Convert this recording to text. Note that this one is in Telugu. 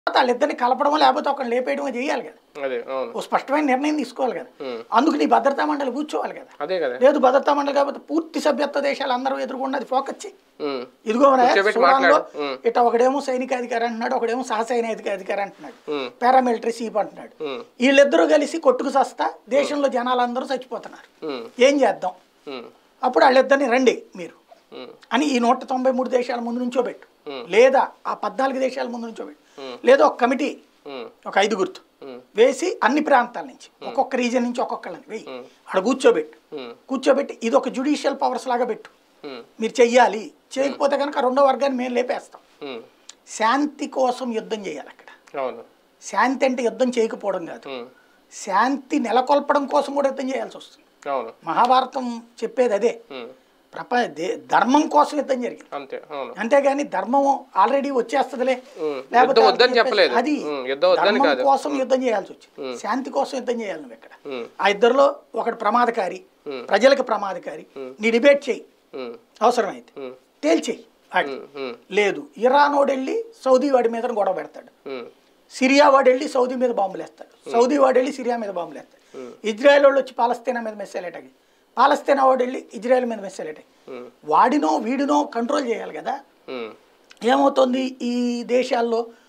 వాళ్ళిద్దరిని కలపడమో లేకపోతే ఒకరిని లేపేయడమో చేయాలి కదా అదే అవును ఓ స్పష్టమైన నిర్ణయం తీసుకోవాలి కదా ఉమ్. అందుకు నీ భద్రతా మండలి కూర్చోవాలి కదా అదే కదా లేదు భద్రతా మండలి కాబట్టి పూర్తి సభ్యత్వ దేశాలు అందరూ ఎదుర్కొన్నది ఫోకస్ చేయి ఉమ్. ఇదిగో రా, కూర్చోబెట్టి సూడాన్లో మాట్లాడు. ఉమ్. ఇట్లా ఒకడేమో సైనిక అధికారి అంటున్నాడు ఒకడేమో సహసైనిక అధికారి అంటున్నాడు ఉమ్. పారామిలిటరీ చీఫ్ అంటున్నాడు ఉమ్. వీళ్ళిద్దరూ కలిసి కొట్టుకు సస్తా దేశంలో జనాలందరూ చచ్చిపోతున్నారు ఉమ్. ఏం చేద్దాం ఉమ్. అప్పుడు వాళ్ళిద్దరిని రండి మీరు ఉమ్. అని ఈ నూట తొంభై మూడు దేశాల ముందు నుంచో పెట్టు ఉమ్. లేదా ఆ పద్నాలుగు దేశాల ముందు నుంచో పెట్టు ఉమ్. లేదా ఒక కమిటీ ఉమ్. ఒక ఐదుగురుతో ఉమ్. వేసి అన్ని ప్రాంతాల నుంచి ఒక్కొక్క రీజన్ నుంచి ఒక్కొక్కళ్ళని వెయ్యి ఉమ్. అక్కడ కూర్చోబెట్టు ఉమ్. కూర్చోబెట్టి ఇది ఒక జుడిషియల్ పవర్స్ లాగా పెట్టు ఉమ్. మీరు చెయ్యాలి చేయకపోతే కనుక రెండో వర్గాన్ని మేము లేపేస్తాం ఉమ్. శాంతి కోసం యుద్ధం చేయాలి అక్కడ అవును శాంతి అంటే యుద్ధం చేయకపోవడం కాదు ఉమ్. శాంతి నెలకొల్పడం కోసం కూడా యుద్ధం చేయాల్సి వస్తుంది అవును మహాభారతం చెప్పేది అదే ఉమ్. ప్రప దే- ధర్మం కోసం యుద్ధం జరిగింది అంతే అవును అంతేగాని ధర్మం ఆల్రెడీ వచ్చేస్తుందిలే ఉమ్. లేకపోతే యుద్ధం వద్దని వాళ్ళకి చెప్పలేదు. అది ఉమ్. యుద్ధం వద్దని ధర్మం కాదు. కోసం యుద్ధం చేయాల్సి వచ్చింది శాంతి కోసం యుద్ధం చేయాలి నువ్వు ఇక్కడ ఉమ్. ఆ ఇద్దరిలో ఒకటి ప్రమాదకారి ఉమ్. ప్రజలకు ప్రమాదకారి నీ డిబేట్ చేయి ఉమ్. అవసరమైతే ఉమ్. తేల్చేయి వాడిని. ఉమ్. ఉమ్. లేదు ఇరాన్ వాడు వెళ్ళి సౌదీ వాడి మీద గొడవ పెడతాడు ఉమ్. సిరియా వాడు వెళ్ళి సౌదీ మీద బాంబులు వేస్తాడు సౌదీ వాడు వెళ్ళి సిరియా మీద బాంబులు వేస్తాడు ఇజ్రాయెల్ వాళ్ళు వచ్చి పాలస్తీనా మీద మిస్సైల్ అటాక్ పాలస్తీనా వాడు వెళ్ళి ఇజ్రాయెల్ మీద మిస్సైల్ అటాక్ ఉమ్. వాడినో వీడినో కంట్రోల్ చేయాలి కదా ఉమ్. ఏమవుతుంది ఈ దేశాల్లో